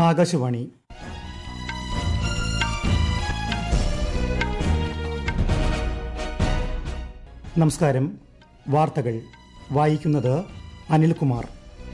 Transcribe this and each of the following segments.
ആകാശവാണി നമസ്കാരം വാർത്തകൾ വായിക്കുന്നത് അനിൽകുമാർ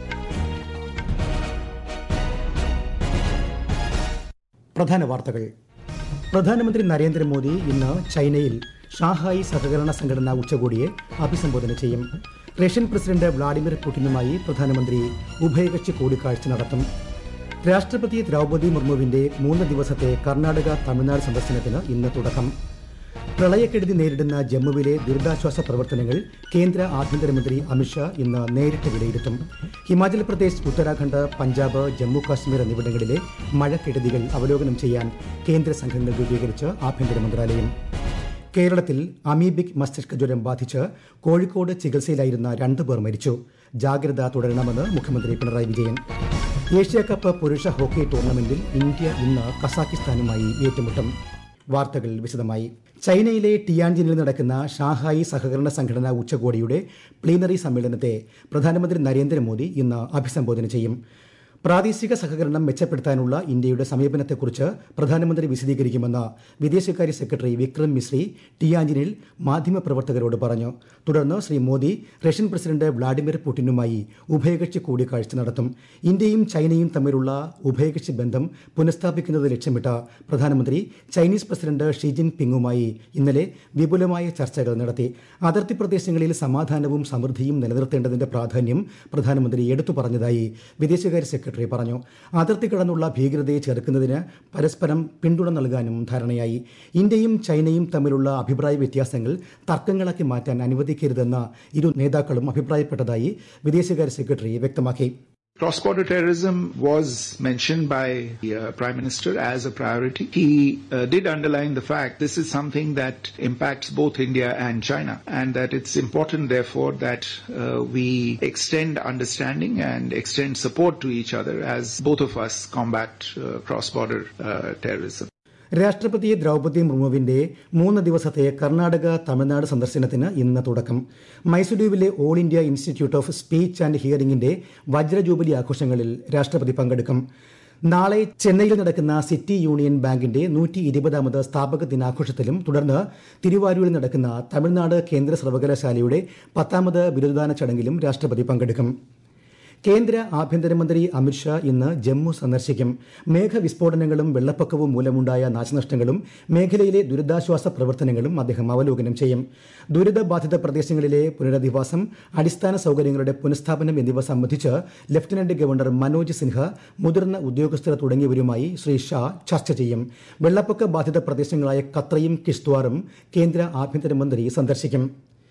പ്രധാന വാർത്തകൾ പ്രധാനമന്ത്രി നരേന്ദ്രമോദി ഇന്ന് ചൈനയിൽ ഷാഹായി സഹകരണ സംഘടനാ ഉച്ചകോടിയെ അഭിസംബോധന ചെയ്യും റഷ്യൻ പ്രസിഡന്റ് വ്ളാഡിമിർ പുടിനുമായി പ്രധാനമന്ത്രി ഉഭയകക്ഷി കൂടിക്കാഴ്ച നടത്തും രാഷ്ട്രപതി ദ്രൗപദി മുർമുവിന്റെ മൂന്ന് ദിവസത്തെ കർണാടക തമിഴ്നാട് സന്ദർശനത്തിന് ഇന്ന് തുടക്കം പ്രളയക്കെടുതി നേരിടുന്ന ജമ്മുവിലെ ദുരിതാശ്വാസ പ്രവർത്തനങ്ങൾ കേന്ദ്ര ആഭ്യന്തരമന്ത്രി അമിത്ഷാ ഇന്ന് നേരിട്ട് വിലയിരുത്തും ഹിമാചൽ പ്രദേശ് ഉത്തരാഖണ്ഡ് പഞ്ചാബ് ജമ്മു കാശ്മീർ എന്നിവിടങ്ങളിലെ മഴക്കെടുതികൾ അവലോകനം ചെയ്യാൻ കേന്ദ്ര സംഘങ്ങൾ രൂപീകരിച്ച് ആഭ്യന്തര മന്ത്രാലയം കേരളത്തിൽ അമീബിക് മസ്തിഷ്ക ജ്വരം ബാധിച്ച് കോഴിക്കോട് ചികിത്സയിലായിരുന്ന രണ്ടു പേർ മരിച്ചു ജാഗ്രത തുടരണമെന്ന് മുഖ്യമന്ത്രി പിണറായി വിജയൻ ഏഷ്യ കപ്പ് പുരുഷ ഹോക്കി ടൂർണമെന്റിൽ ഇന്ത്യ ഇന്ന് കസാക്കിസ്ഥാനുമായി ഏറ്റുമുട്ടും വാർത്തകൾ വിശദമായി ചൈനയിലെ ടിയാൻജിനിൽ നടക്കുന്ന ഷാഹായി സഹകരണ സംഘടനാ ഉച്ചകോടിയുടെ പ്ലീനറി സമ്മേളനത്തെ പ്രധാനമന്ത്രി നരേന്ദ്രമോദി ഇന്ന് അഭിസംബോധന ചെയ്യും പ്രാദേശിക സഹകരണം മെച്ചപ്പെടുത്താനുള്ള ഇന്ത്യയുടെ സമീപനത്തെക്കുറിച്ച് പ്രധാനമന്ത്രി വിശദീകരിക്കുമെന്ന് വിദേശകാര്യ സെക്രട്ടറി വിക്രം മിശ്രി ടിയാൻജിനിൽ മാധ്യമപ്രവർത്തകരോട് പറഞ്ഞു തുടർന്ന് Shri Modi Russian president Vladimir പുടിനുമായി ഉഭയകക്ഷി കൂടിക്കാഴ്ച നടത്തും ഇന്ത്യയും ചൈനയും തമ്മിലുള്ള ഉഭയകക്ഷി ബന്ധം പുനഃസ്ഥാപിക്കുന്നത് ലക്ഷ്യമിട്ട് പ്രധാനമന്ത്രി ചൈനീസ് പ്രസിഡന്റ് ഷീ ജിൻ പിങ്ങുമായി ഇന്നലെ വിപുലമായ ചർച്ചകൾ നടത്തി അതിർത്തി പ്രദേശങ്ങളിൽ സമാധാനവും സമൃദ്ധിയും നിലനിർത്തേണ്ടതിന്റെ പ്രാധാന്യം പ്രധാനമന്ത്രി എടുത്തു പറഞ്ഞതായി വിദേശകാര്യ സെക്രട്ടറി പറഞ്ഞു അതിർത്തി കടന്നുള്ള ഭീകരതയെ ചെറുക്കുന്നതിന് പരസ്പരം പിന്തുണ നൽകാനും ധാരണയായി ഇന്ത്യയും ചൈനയും തമ്മിലുള്ള അഭിപ്രായ വ്യത്യാസങ്ങൾ തർക്കങ്ങളാക്കി മാറ്റാൻ അനുവദിക്കരുതെന്ന് ഇരു നേതാക്കളും അഭിപ്രായപ്പെട്ടതായി വിദേശകാര്യ സെക്രട്ടറി വ്യക്തമാക്കി Cross-border terrorism was mentioned by the uh, Prime Minister as a priority. He uh, did underline the fact this is something that impacts both India and China and that it's important therefore that uh, we extend understanding and extend support to each other as both of us combat cross-border terrorism. രാഷ്ട്രപതി ദ്രൗപദി മുർമുവിന്റെ മൂന്ന് ദിവസത്തെ കർണാടക തമിഴ്നാട് സന്ദർശനത്തിന് ഇന്ന് തുടക്കം മൈസൂരുവിലെ all India institute of speech and ഹിയറിംഗിന്റെ വജ്രജൂബിലി ആഘോഷങ്ങളിൽ രാഷ്ട്രപതി പങ്കെടുക്കും നാളെ ചെന്നൈയിൽ നടക്കുന്ന സിറ്റി യൂണിയൻ ബാങ്കിന്റെ നൂറ്റി ഇരുപതാമത് സ്ഥാപക ദിനാഘോഷത്തിലും തുടർന്ന് തിരുവാരൂരിൽ നടക്കുന്ന തമിഴ്നാട് കേന്ദ്ര സർവകലാശാലയുടെ പത്താമത് ബിരുദദാന ചടങ്ങിലും രാഷ്ട്രപതി പങ്കെടുക്കും കേന്ദ്ര ആഭ്യന്തരമന്ത്രി അമിത്ഷാ ഇന്ന് ജമ്മു സന്ദർശിക്കും മേഘവിസ്ഫോടനങ്ങളും വെള്ളപ്പൊക്കവും മൂലമുണ്ടായ നാശനഷ്ടങ്ങളും മേഖലയിലെ ദുരിതാശ്വാസ പ്രവർത്തനങ്ങളും അദ്ദേഹം അവലോകനം ചെയ്യും ദുരിതബാധിത പ്രദേശങ്ങളിലെ പുനരധിവാസം അടിസ്ഥാന സൌകര്യങ്ങളുടെ പുനഃസ്ഥാപനം എന്നിവ സംബന്ധിച്ച് ലഫ്റ്റനന്റ് ഗവർണർ മനോജ് സിൻഹ മുതിർന്ന ഉദ്യോഗസ്ഥർ തുടങ്ങിയവരുമായി ശ്രീ ഷാ ചർച്ച ചെയ്യും വെള്ളപ്പൊക്ക ബാധിത പ്രദേശങ്ങളായ കത്രയും കിഷ്ത്വാറും കേന്ദ്ര ആഭ്യന്തരമന്ത്രി സന്ദർശിക്കും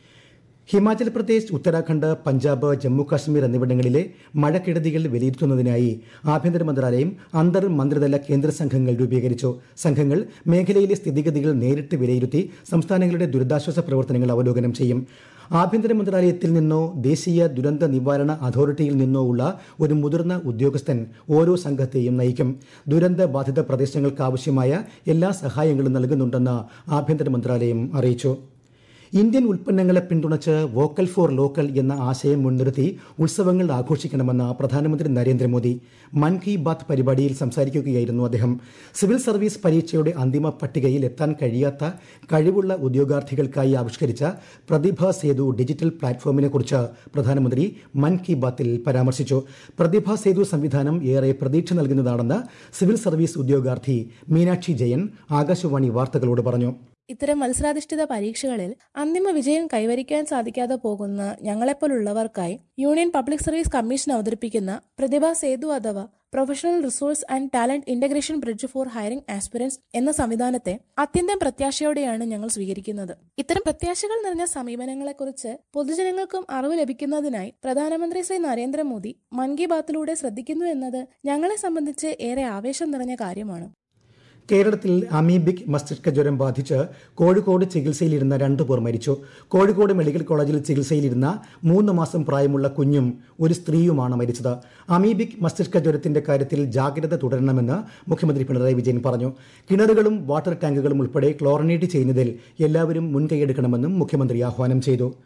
ഹിമാചൽ പ്രദേശ് ഉത്തരാഖണ്ഡ് പഞ്ചാബ് ജമ്മു കാശ്മീർ എന്നിവിടങ്ങളിലെ മഴക്കെടുതികൾ വിലയിരുത്തുന്നതിനായി ആഭ്യന്തര മന്ത്രാലയം അന്തർ മന്ത്രിതല കേന്ദ്ര സംഘങ്ങൾ രൂപീകരിച്ചു സംഘങ്ങൾ മേഖലയിലെ സ്ഥിതിഗതികൾ നേരിട്ട് വിലയിരുത്തി സംസ്ഥാനങ്ങളുടെ ദുരിതാശ്വാസ പ്രവർത്തനങ്ങൾ അവലോകനം ചെയ്യും ആഭ്യന്തര മന്ത്രാലയത്തിൽ നിന്നോ ദേശീയ ദുരന്ത നിവാരണ അതോറിറ്റിയിൽ നിന്നോ ഉള്ള ഒരു മുതിർന്ന ഉദ്യോഗസ്ഥൻ ഓരോ സംഘത്തെയും നയിക്കും ദുരന്ത ബാധിത പ്രദേശങ്ങൾക്കാവശ്യമായ എല്ലാ സഹായങ്ങളും നൽകുന്നുണ്ടെന്ന് ആഭ്യന്തര മന്ത്രാലയം അറിയിച്ചു ഇന്ത്യൻ ഉൽപ്പന്നങ്ങളെ പിന്തുണച്ച് വോക്കൽ ഫോർ ലോക്കൽ എന്ന ആശയം മുൻനിർത്തി ഉത്സവങ്ങൾ ആഘോഷിക്കണമെന്ന് പ്രധാനമന്ത്രി നരേന്ദ്രമോദി മൻ കി ബാത്ത് പരിപാടിയിൽ സംസാരിക്കുകയായിരുന്നു അദ്ദേഹം സിവിൽ സർവീസ് പരീക്ഷയുടെ അന്തിമ പട്ടികയിൽ എത്താൻ കഴിയാത്ത കഴിവുള്ള ഉദ്യോഗാർത്ഥികൾക്കായി ആവിഷ്കരിച്ച പ്രതിഭ സേതു ഡിജിറ്റൽ പ്ലാറ്റ്ഫോമിനെക്കുറിച്ച് പ്രധാനമന്ത്രി മൻ കി ബാത്തിൽ പരാമർശിച്ചു പ്രതിഭ സേതു സംവിധാനം ഏറെ പ്രതീക്ഷ നൽകുന്നതാണെന്ന് സിവിൽ സർവീസ് ഉദ്യോഗാർത്ഥി മീനാക്ഷി ജയൻ ആകാശവാണി വാർത്തകളോട് പറഞ്ഞു ഇത്തരം മത്സരാധിഷ്ഠിത പരീക്ഷകളിൽ അന്തിമ വിജയം കൈവരിക്കാൻ സാധിക്കാതെ പോകുന്ന ഞങ്ങളെപ്പോലുള്ളവർക്കായി യൂണിയൻ പബ്ലിക് സർവീസ് കമ്മീഷൻ അവതരിപ്പിക്കുന്ന പ്രതിഭ സേതു അഥവാ professional resource and talent integration bridge for hiring aspirants എന്ന സംവിധാനത്തെ അത്യന്തം പ്രത്യാശയോടെയാണ് ഞങ്ങൾ സ്വീകരിക്കുന്നത് ഇത്തരം പ്രത്യാശകൾ നിറഞ്ഞ സമീപനങ്ങളെക്കുറിച്ച് പൊതുജനങ്ങൾക്കും അറിവ് ലഭിക്കുന്നതിനായി പ്രധാനമന്ത്രി ശ്രീ നരേന്ദ്രമോദി മൻ കി ബാത്തിലൂടെ ശ്രദ്ധിക്കുന്നു എന്നത് ഞങ്ങളെ സംബന്ധിച്ച് ഏറെ ആവേശം നിറഞ്ഞ കാര്യമാണ് കേരളത്തിൽ അമീബിക് മസ്തിഷ്ക ജ്വരം ബാധിച്ച് കോഴിക്കോട് ചികിത്സയിലിരുന്ന രണ്ടു പേർ മരിച്ചു കോഴിക്കോട് മെഡിക്കൽ കോളേജിൽ ചികിത്സയിലിരുന്ന മൂന്ന് മാസം പ്രായമുള്ള കുഞ്ഞും ഒരു സ്ത്രീയുമാണ് മരിച്ചത് അമീബിക് മസ്തിഷ്ക ജ്വരത്തിന്റെ കാര്യത്തിൽ ജാഗ്രത തുടരണമെന്ന് മുഖ്യമന്ത്രി പിണറായി വിജയൻ പറഞ്ഞു കിണറുകളും വാട്ടർ ടാങ്കുകളും ഉൾപ്പെടെ ക്ലോറിനേറ്റ് ചെയ്യുന്നതിൽ എല്ലാവരും മുൻകൈയെടുക്കണമെന്നും മുഖ്യമന്ത്രി ആഹ്വാനം ചെയ്തു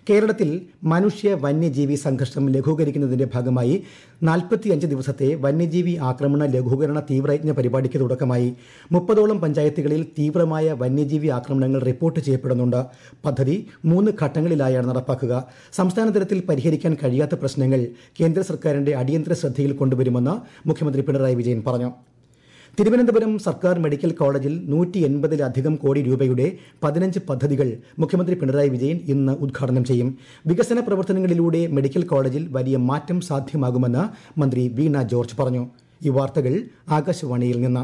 കേരളത്തിൽ മനുഷ്യ വന്യജീവി സംഘർഷം ലഘൂകരിക്കുന്നതിന്റെ ഭാഗമായി നാൽപ്പത്തിയഞ്ച് ദിവസത്തെ വന്യജീവി ആക്രമണ ലഘൂകരണ തീവ്രയജ്ഞ പരിപാടിക്ക് തുടക്കമായി മുപ്പതോളം പഞ്ചായത്തുകളിൽ തീവ്രമായ വന്യജീവി ആക്രമണങ്ങൾ റിപ്പോർട്ട് ചെയ്യപ്പെടുന്നുണ്ട് പദ്ധതി മൂന്ന് ഘട്ടങ്ങളിലായാണ് നടപ്പാക്കുക സംസ്ഥാന തലത്തിൽ പരിഹരിക്കാൻ കഴിയാത്ത പ്രശ്നങ്ങൾ കേന്ദ്ര സർക്കാരിന്റെ അടിയന്തര ശ്രദ്ധയിൽ കൊണ്ടുവരുമെന്ന് മുഖ്യമന്ത്രി പിണറായി വിജയൻ പറഞ്ഞു തിരുവനന്തപുരം സർക്കാർ മെഡിക്കൽ കോളേജിൽ നൂറ്റി എൺപതിലധികം കോടി രൂപയുടെ പതിനഞ്ച് പദ്ധതികൾ മുഖ്യമന്ത്രി പിണറായി വിജയൻ ഇന്ന് ഉദ്ഘാടനം ചെയ്യും വികസന പ്രവർത്തനങ്ങളിലൂടെ മെഡിക്കൽ കോളേജിൽ വലിയ മാറ്റം സാധ്യമാകുമെന്ന് മന്ത്രി വീണ ജോർജ് പറഞ്ഞു ഈ വാർത്തകൾ ആകാശവാണിയിൽ നിന്ന്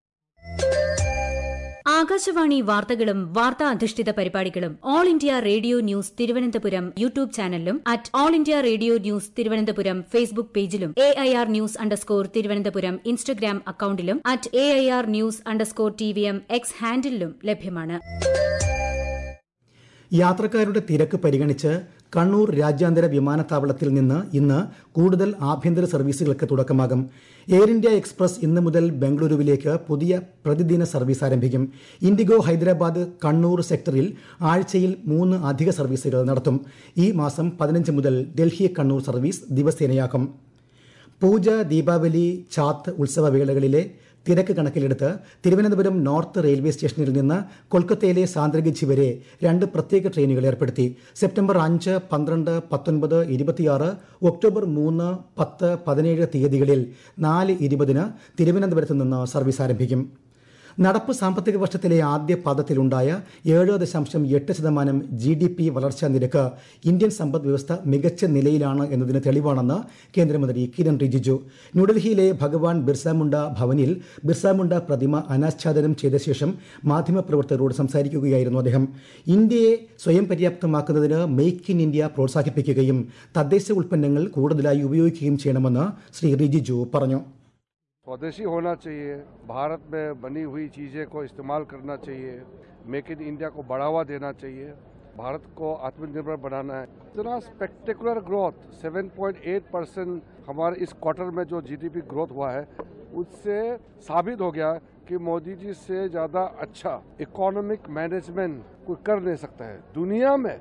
ആകാശവാണി വാർത്തകളും വാർത്താ അധിഷ്ഠിത പരിപാടികളും all India radio news Thiruvananthapuram YouTube ചാനലിലും at all India radio news Thiruvananthapuram Facebook പേജിലും A I R news underscore Thiruvananthapuram Instagram അക്കൌണ്ടിലും at A I R news underscore T V M X ഹാൻഡിലും ലഭ്യമാണ് യാത്രക്കാരുടെ തിരക്ക് പരിഗണിച്ച് കണ്ണൂർ രാജ്യാന്തര വിമാനത്താവളത്തിൽ നിന്ന് ഇന്ന് കൂടുതൽ ആഭ്യന്തര സർവീസുകൾക്ക് തുടക്കമാകും എയർ ഇന്ത്യ എക്സ്പ്രസ് ഇന്ന് മുതൽ ബംഗളൂരുവിലേക്ക് പുതിയ പ്രതിദിന സർവീസ് ആരംഭിക്കും ഇൻഡിഗോ ഹൈദരാബാദ് കണ്ണൂർ സെക്ടറിൽ ആഴ്ചയിൽ മൂന്ന് അധിക സർവീസുകൾ നടത്തും ഈ മാസം പതിനഞ്ച് മുതൽ ഡൽഹി കണ്ണൂർ സർവീസ് ദിവസേനയാക്കും പൂജ ദീപാവലി ചാത്ത് ഉത്സവവേളകളിലെ തിരക്ക് കണക്കിലെടുത്ത് തിരുവനന്തപുരം നോർത്ത് റെയിൽവേ സ്റ്റേഷനിൽ നിന്ന് കൊൽക്കത്തയിലെ സാന്ദ്രഗിച്ചി വരെ രണ്ട് പ്രത്യേക ട്രെയിനുകൾ ഏർപ്പെടുത്തി സെപ്റ്റംബർ അഞ്ച് പന്ത്രണ്ട് പത്തൊൻപത് ഇരുപത്തിയാറ് ഒക്ടോബർ മൂന്ന് പത്ത് പതിനേഴ് തീയതികളിൽ നാല് ഇരുപതിന് തിരുവനന്തപുരത്ത് നിന്ന് സർവീസ് ആരംഭിക്കും നടപ്പ് സാമ്പത്തിക വർഷത്തിലെ ആദ്യ പാദത്തിലുണ്ടായ ഏഴ് ദശാംശം എട്ട് ശതമാനം ജി ഡി പി വളർച്ചാ നിരക്ക് ഇന്ത്യൻ സമ്പദ് വ്യവസ്ഥ മികച്ച നിലയിലാണ് എന്നതിന് തെളിവാണെന്ന് കേന്ദ്രമന്ത്രി കിരൺ റിജിജു ന്യൂഡൽഹിയിലെ ഭഗവാൻ ബിർസ മുണ്ട ഭവനിൽ ബിർസ മുണ്ട പ്രതിമ അനാച്ഛാദനം ചെയ്ത ശേഷം മാധ്യമപ്രവർത്തകരോട് സംസാരിക്കുകയായിരുന്നു അദ്ദേഹം ഇന്ത്യയെ സ്വയം പര്യാപ്തമാക്കുന്നതിന് മെയ്ക്ക് ഇൻ ഇന്ത്യ പ്രോത്സാഹിപ്പിക്കുകയും തദ്ദേശ ഉൽപ്പന്നങ്ങൾ കൂടുതലായി ഉപയോഗിക്കുകയും ചെയ്യണമെന്ന് ശ്രീ റിജിജു പറഞ്ഞു स्वदेशी होना चाहिए भारत में बनी हुई चीज़ें को इस्तेमाल करना चाहिए मेक इन इंडिया को बढ़ावा देना चाहिए भारत को आत्मनिर्भर बनाना है इतना स्पेक्टेकुलर ग्रोथ 7.8 परसेंट हमारे इस क्वार्टर में जो जीडीपी ग्रोथ हुआ है उससे साबित हो गया कि मोदी जी से ज़्यादा अच्छा इकोनॉमिक मैनेजमेंट कोई कर नहीं सकता है दुनिया में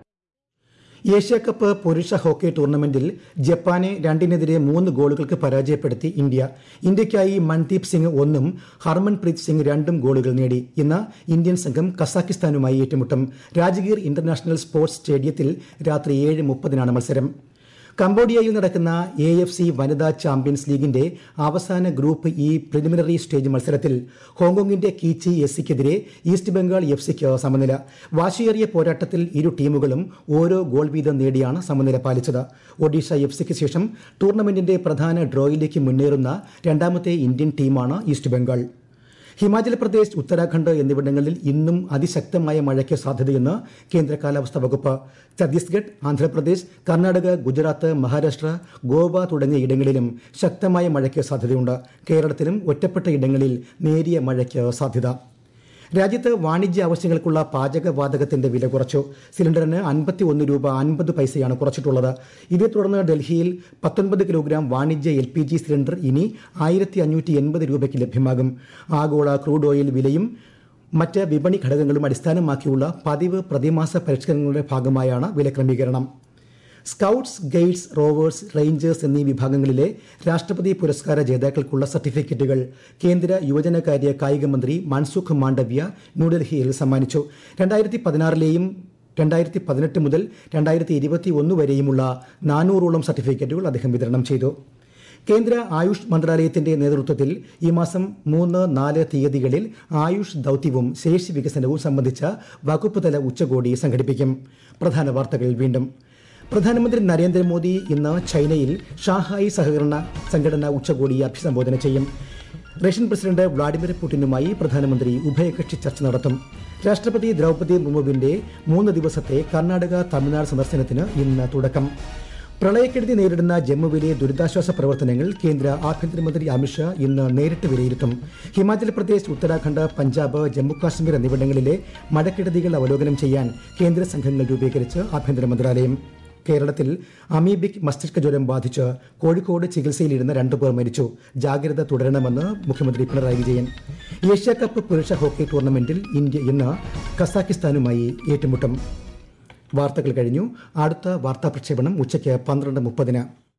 ഏഷ്യ കപ്പ് പുരുഷ ഹോക്കി ടൂർണമെന്റിൽ ജപ്പാനെ രണ്ടിനെതിരെ മൂന്ന് ഗോളുകൾക്ക് പരാജയപ്പെടുത്തി ഇന്ത്യ ഇന്ത്യയ്ക്കായി മൺദീപ് സിംഗ് ഒന്നും ഹർമൻപ്രീത് സിംഗ് രണ്ടും ഗോളുകൾ നേടി ഇന്ന് ഇന്ത്യൻ സംഘം കസാക്കിസ്ഥാനുമായി ഏറ്റുമുട്ടും രാജഗീർ ഇന്റർനാഷണൽ സ്പോർട്സ് സ്റ്റേഡിയത്തിൽ രാത്രി ഏഴ് മുപ്പതിനാണ് മത്സരം കംബോഡിയയിൽ നടക്കുന്ന എ എഫ് സി വനിതാ ചാമ്പ്യൻസ് ലീഗിന്റെ അവസാന ഗ്രൂപ്പ് ഇ പ്രിലിമിനറി സ്റ്റേജ് മത്സരത്തിൽ ഹോങ്കോങ്ങിന്റെ കീച്ചി എസ് സിക്കെതിരെ ഈസ്റ്റ് ബംഗാൾ എഫ് സിക്ക് സമനില വാശിയേറിയ പോരാട്ടത്തിൽ ഇരു ടീമുകളും ഓരോ ഗോൾ വീതം നേടിയാണ് സമനില പാലിച്ചത് ഒഡീഷ എഫ് സിക്ക് ശേഷം ടൂർണമെന്റിന്റെ പ്രധാന ഡ്രോയിലേക്ക് മുന്നേറുന്ന രണ്ടാമത്തെ ഇന്ത്യൻ ടീമാണ് ഈസ്റ്റ് ബംഗാൾ ഹിമാചൽ പ്രദേശ് ഉത്തരാഖണ്ഡ് എന്നിവിടങ്ങളിൽ ഇന്നും അതിശക്തമായ മഴയ്ക്ക് സാധ്യതയെന്ന് കേന്ദ്ര കാലാവസ്ഥാ വകുപ്പ് ഛത്തീസ്ഗഡ് ആന്ധ്രാപ്രദേശ് കർണാടക ഗുജറാത്ത് മഹാരാഷ്ട്ര ഗോവ തുടങ്ങിയ ഇടങ്ങളിലും ശക്തമായ മഴയ്ക്ക് സാധ്യതയുണ്ട് കേരളത്തിലും ഒറ്റപ്പെട്ട ഇടങ്ങളിൽ നേരിയ മഴയ്ക്ക് സാധ്യത രാജ്യത്ത് വാണിജ്യ ആവശ്യങ്ങൾക്കുള്ള പാചകവാതകത്തിന്റെ വില കുറച്ചു സിലിണ്ടറിന് അൻപത്തി ഒന്ന് രൂപ അൻപത് പൈസയാണ് കുറച്ചിട്ടുള്ളത് ഇതേ തുടർന്ന് ഡൽഹിയിൽ പത്തൊൻപത് കിലോഗ്രാം വാണിജ്യ എൽ പി ജി സിലിണ്ടർ ഇനി ആയിരത്തി അഞ്ഞൂറ്റി എൺപത് രൂപയ്ക്ക് ലഭ്യമാകും ആഗോള ക്രൂഡ് ഓയിൽ വിലയും മറ്റ് വിപണി ഘടകങ്ങളും അടിസ്ഥാനമാക്കിയുള്ള പതിവ് പ്രതിമാസ പരിഷ്കരണങ്ങളുടെ ഭാഗമായാണ് വില ക്രമീകരണം സ്കൌട്ട്സ് ഗൈഡ്സ് റോവേഴ്സ് റേഞ്ചേഴ്സ് എന്നീ വിഭാഗങ്ങളിലെ രാഷ്ട്രപതി പുരസ്കാര ജേതാക്കൾക്കുള്ള സർട്ടിഫിക്കറ്റുകൾ കേന്ദ്ര യുവജനകാര്യ കായിക മന്ത്രി മൻസുഖ് മാണ്ഡവ്യ ന്യൂഡൽഹിയിൽ സമ്മാനിച്ചു രണ്ടായിരത്തി പതിനാറിലെയും രണ്ടായിരത്തി പതിനെട്ട് മുതൽ രണ്ടായിരത്തി ഇരുപത്തി ഒന്ന് വരെയുമുള്ള നാനൂറോളം സർട്ടിഫിക്കറ്റുകൾ അദ്ദേഹം വിതരണം ചെയ്തു കേന്ദ്ര ആയുഷ് മന്ത്രാലയത്തിന്റെ നേതൃത്വത്തിൽ ഈ മാസം മൂന്ന് നാല് തീയതികളിൽ ആയുഷ് ദൌത്യവും ശേഷി വികസനവും സംബന്ധിച്ച വകുപ്പ് തല ഉച്ചകോടി സംഘടിപ്പിക്കും പ്രധാന വാർത്തകൾ വീണ്ടും പ്രധാനമന്ത്രി നരേന്ദ്രമോദി ഇന്ന് ചൈനയിൽ ഷാഹായി സഹകരണ സംഘടന ഉച്ചകോടിയെ അഭിസംബോധന ചെയ്യും റഷ്യൻ പ്രസിഡന്റ് വ്ളാഡിമിർ പുടിനുമായി പ്രധാനമന്ത്രി ഉഭയകക്ഷി ചർച്ച നടത്തും രാഷ്ട്രപതി ദ്രൗപദി മുർമുവിന്റെ മൂന്ന് ദിവസത്തെ കർണാടക തമിഴ്നാട് സന്ദർശനത്തിന് ഇന്ന് തുടക്കം പ്രളയക്കെടുതി നേരിടുന്ന ജമ്മുവിലെ ദുരിതാശ്വാസ പ്രവർത്തനങ്ങൾ കേന്ദ്ര ആഭ്യന്തരമന്ത്രി അമിത്ഷാ ഇന്ന് നേരിട്ട് വിലയിരുത്തും ഹിമാചൽ പ്രദേശ് ഉത്തരാഖണ്ഡ് പഞ്ചാബ് ജമ്മുകാശ്മീർ എന്നിവിടങ്ങളിലെ മഴക്കെടുതികൾ അവലോകനം ചെയ്യാൻ കേന്ദ്ര സംഘങ്ങൾ രൂപീകരിച്ച് ആഭ്യന്തര മന്ത്രാലയം കേരളത്തിൽ അമീബിക് മസ്തിഷ്ക ജ്വരം ബാധിച്ച് കോഴിക്കോട് ചികിത്സയിലിരുന്ന രണ്ടുപേർ മരിച്ചു ജാഗ്രത തുടരണമെന്ന് മുഖ്യമന്ത്രി പിണറായി വിജയൻ ഏഷ്യാകപ്പ് പുരുഷ ഹോക്കി ടൂർണമെന്റിൽ ഇന്ത്യ ഇന്ന് കസാക്കിസ്ഥാനുമായി ഏറ്റുമുട്ടും വാർത്തകൾ കഴിഞ്ഞു അടുത്ത വാർത്താ പ്രക്ഷേപണം ഉച്ചയ്ക്ക് പന്ത്രണ്ട് മുപ്പതിന്